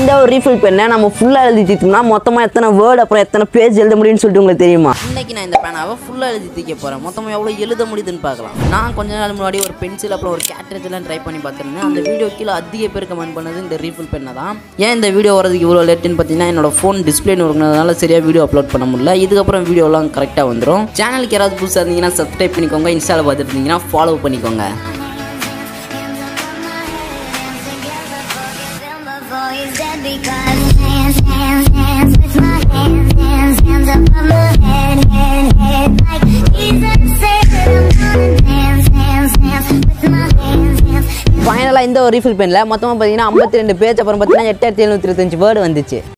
இந்த ஒரு ரீஃபில் பெண்ணை நம்ம ஃபுல்லாக எழுதி தீர்த்தோம்னா மொத்தமாக எத்தனை வேர்டு அப்புறம் எத்தனை பேஜ் எழுத முடியும்னு சொல்லிட்டு உங்களுக்கு தெரியுமா இன்னைக்கு நான் இந்த பேனாவை ஃபுல்லாக எழுதி தீர்க்க போகிறேன் மொத்தமாக எவ்வளோ எழுத முடியுதுன்னு பார்க்கலாம் நான் கொஞ்ச நாள் முன்னாடி ஒரு பென்சில் அப்புறம் ஒரு கேட்ரேஜ் எல்லாம் ட்ரை பண்ணி பார்த்துருந்தேன் அந்த வீடியோ கீழே அதிக பேர் கமெண்ட் பண்ணது இந்த ரீஃபில் பெண்ணை தான் ஏன் இந்த வீடியோ வரதுக்கு இவ்வளோ லேட்டுன்னு பார்த்தீங்கன்னா என்னோட ஃபோன் டிஸ்பிளே இருக்கிறதுனால சரியாக வீடியோ அப்லோட் பண்ண முடியல இதுக்கப்புறம் வீடியோலாம் கரெக்டாக வந்துடும் சேனலுக்கு யாராவது புதுசாக இருந்தீங்கன்னா சப்ஸ்கிரைப் பண்ணிக்கோங்க இன்ஸ்டாவில் பார்த்துட்டு இருந்தீங்கன்னா ஃபாலோ பண்ணிக்கோங்க before he's dead because hands, hands, hands with my hands, hands, hands above my head, head, head like Jesus said that I'm gonna dance, dance, dance with my hands, hands. ஃபைனலாக இந்த ஒரு refill பெண்ணில் மொத்தமாக பார்த்தீங்கன்னா ஐம்பத்தி ரெண்டு page அப்புறம் பார்த்தீங்கன்னா எட்டாயிரத்தி எழுநூற்றி இருபத்தஞ்சு வேர்டு வந்துச்சு